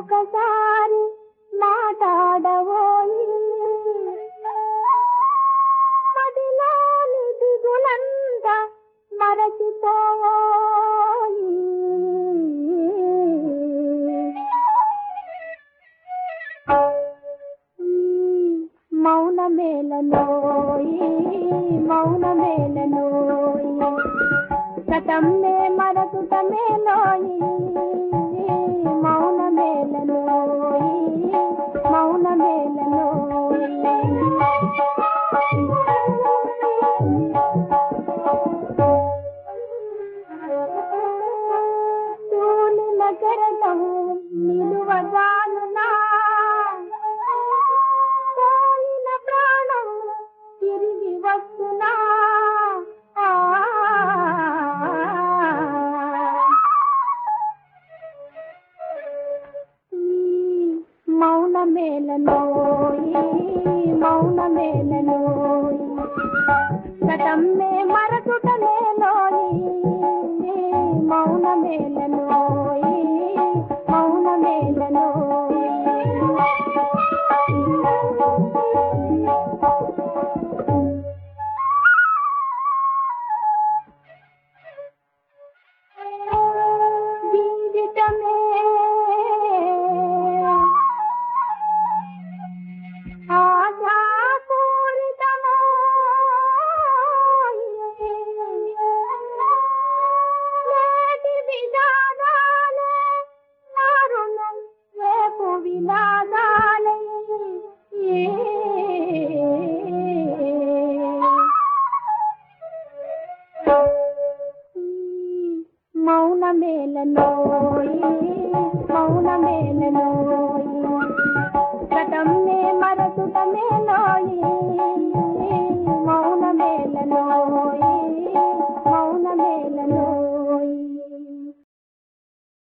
ఒకసారి మాట్లాడవోయి మదిలోని దిగులంత మరచిపోయి మౌనమేలనోయి మౌనమేలనోయి గతమ్మే మరకుటమేలోయి మౌనమేలనోయి మౌనమేలనోయి తూలిన కెరటం నిలువగానునా పోయిన ప్రాణం తిరిగి వస్తున్నా ఆ. ఈ మౌనమేలనోయి మౌనమేలనోయి గతమ్మే మరచుటమేలోయి మౌనమేలనోయి మౌనమేలనోయి జీవితమే ఆశాపూరితమో నేటి విధానాలే దారుణం రేపు వినాదాలే మౌనమేలనోయి